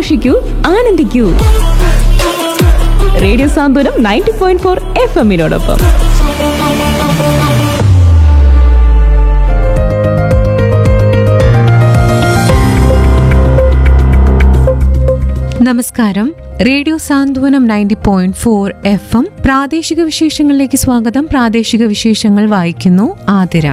ആഘോഷിക്കൂ ആനന്ദിക്കൂ radio Santhwanam ninety point four F എമ്മിനോടൊപ്പം നമസ്കാരം radio Santhwanam ninety point four F M പ്രാദേശിക വിശേഷങ്ങളിലേക്ക് സ്വാഗതം പ്രാദേശിക വിശേഷങ്ങൾ വായിക്കുന്നു Athira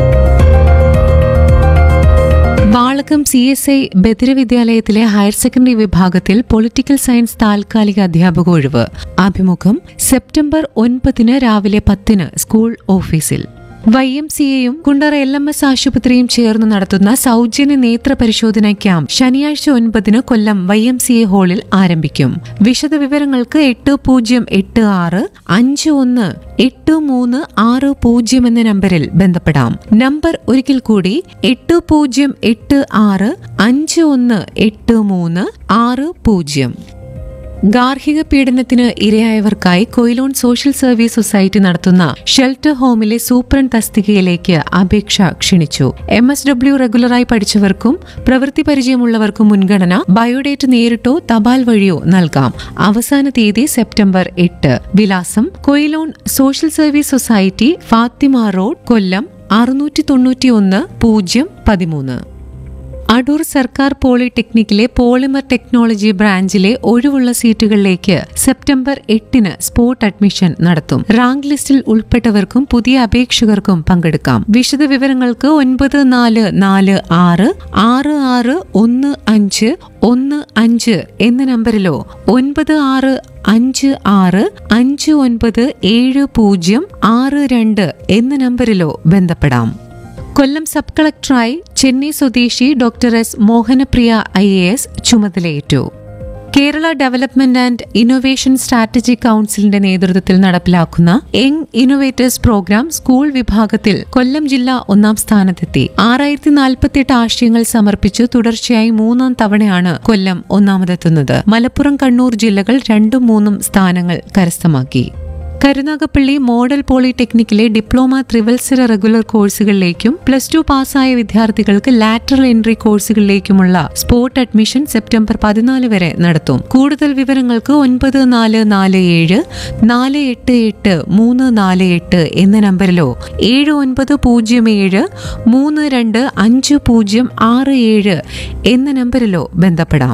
Valakam C S I ബദിര വിദ്യാലയത്തിലെ ഹയർ സെക്കൻഡറി വിഭാഗത്തിൽ പൊളിറ്റിക്കൽ സയൻസ് താൽക്കാലിക അധ്യാപക ഒഴിവ് അഭിമുഖം സെപ്റ്റംബർ ഒൻപതിന് രാവിലെ പത്തിന് സ്കൂൾ ഓഫീസിൽ വൈ എം സിയെയും കുണ്ടറ എൽ എം എസ് ആശുപത്രിയും ചേർന്ന് നടത്തുന്ന സൗജന്യ നേത്ര പരിശോധന ക്യാമ്പ് ശനിയാഴ്ച ഒൻപതിന് Kollam Y M C A ഹാളിൽ ആരംഭിക്കും വിശദവിവരങ്ങൾക്ക് എട്ട് പൂജ്യം എട്ട് ആറ് അഞ്ച് ഒന്ന് എട്ട് മൂന്ന് ആറ് പൂജ്യം എന്ന നമ്പറിൽ ബന്ധപ്പെടാം നമ്പർ ഒരിക്കൽ കൂടി എട്ട് പൂജ്യം എട്ട് ആറ് അഞ്ച് ഒന്ന് എട്ട് മൂന്ന് ആറ് പൂജ്യം ഗാർഹിക പീഡനത്തിന് ഇരയായവർക്കായി കൊയിലോൺ സോഷ്യൽ സർവീസ് സൊസൈറ്റി നടത്തുന്ന ഷെൽട്ടർ ഹോമിലെ സൂപ്രണ്ട് തസ്തികയിലേക്ക് അപേക്ഷ ക്ഷണിച്ചു എം എസ് ഡബ്ല്യു റെഗുലറായി പഠിച്ചവർക്കും പ്രവൃത്തി പരിചയമുള്ളവർക്കും മുൻഗണന ബയോഡേറ്റ് നേരിട്ടോ തപാൽ വഴിയോ നൽകാം അവസാന തീയതി സെപ്റ്റംബർ എട്ട് വിലാസം Quilon social service society Fathima road Kollam അറുന്നൂറ്റി തൊണ്ണൂറ്റി ഒന്ന് പൂജ്യം പതിമൂന്ന് അടൂർ സർക്കാർ പോളിടെക്നിക്കിലെ പോളിമർ ടെക്നോളജി ബ്രാഞ്ചിലെ ഒഴിവുള്ള സീറ്റുകളിലേക്ക് സെപ്റ്റംബർ എട്ടിന് സ്പോട്ട് അഡ്മിഷൻ നടത്തും റാങ്ക് ലിസ്റ്റിൽ ഉൾപ്പെട്ടവർക്കും പുതിയ അപേക്ഷകർക്കും പങ്കെടുക്കാം വിശദ വിവരങ്ങൾക്ക് ഒൻപത് നാല് നാല് ആറ് ആറ് ആറ് ഒന്ന് അഞ്ച് ഒന്ന് അഞ്ച് എന്ന നമ്പറിലോ ഒൻപത് ആറ് അഞ്ച് ആറ് അഞ്ച് ഒൻപത് ഏഴ് പൂജ്യം ആറ് രണ്ട് എന്ന നമ്പറിലോ ബന്ധപ്പെടാം കൊല്ലം സബ് കളക്ടറായി ചെന്നൈ സ്വദേശി doctor S Mohanapriya I A S ചുമതലയേറ്റു Kerala development and innovation strategy കൌൺസിലിന്റെ നേതൃത്വത്തിൽ നടപ്പിലാക്കുന്ന യങ് ഇന്നൊവേറ്റേഴ്സ് പ്രോഗ്രാം സ്കൂൾ വിഭാഗത്തിൽ കൊല്ലം ജില്ല ഒന്നാം സ്ഥാനത്തെത്തി ആറായിരത്തി നാൽപ്പത്തിയെട്ട് ആശയങ്ങൾ സമർപ്പിച്ചു തുടർച്ചയായി മൂന്നാം തവണയാണ് കൊല്ലം ഒന്നാമതെത്തുന്നത് മലപ്പുറം കണ്ണൂർ ജില്ലകൾ രണ്ടും മൂന്നും സ്ഥാനങ്ങൾ കരസ്ഥമാക്കി കരുനാഗപ്പള്ളി മോഡൽ പോളിടെക്നിക്കിലെ ഡിപ്ലോമ ത്രിവത്സര റെഗുലർ കോഴ്സുകളിലേക്കും പ്ലസ് ടു പാസ്സായ വിദ്യാർത്ഥികൾക്ക് ലാറ്ററൽ എൻട്രി കോഴ്സുകളിലേക്കുമുള്ള സ്പോട്ട് അഡ്മിഷൻ സെപ്റ്റംബർ പതിനാല് വരെ നടത്തും കൂടുതൽ വിവരങ്ങൾക്ക് ഒൻപത് നാല് നാല് ഏഴ് നാല് എട്ട് എട്ട് മൂന്ന് നാല് എട്ട് എന്ന നമ്പറിലോ ഏഴ് ഒൻപത് പൂജ്യം ഏഴ് മൂന്ന് രണ്ട് അഞ്ച് പൂജ്യം ആറ് ഏഴ് എന്ന നമ്പറിലോ ബന്ധപ്പെടാം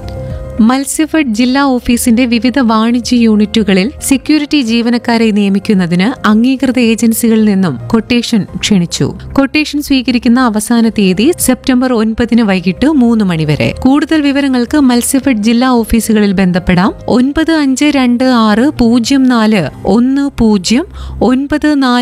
മത്സ്യഫെഡ് ജില്ലാ ഓഫീസിന്റെ വിവിധ വാണിജ്യ യൂണിറ്റുകളിൽ സെക്യൂരിറ്റി ജീവനക്കാരെ നിയമിക്കുന്നതിന് അംഗീകൃത ഏജൻസികളിൽ നിന്നും കൊട്ടേഷൻ ക്ഷണിച്ചു കൊട്ടേഷൻ സ്വീകരിക്കുന്ന അവസാന തീയതി സെപ്റ്റംബർ ഒൻപതിന് വൈകിട്ട് മൂന്ന് മണിവരെ കൂടുതൽ വിവരങ്ങൾക്ക് മത്സ്യഫെഡ് ജില്ലാ ഓഫീസുകളിൽ ബന്ധപ്പെടാം ഒൻപത് അഞ്ച് രണ്ട് ആറ് പൂജ്യം നാല് ഒന്ന് പൂജ്യം ഒൻപത് നാല്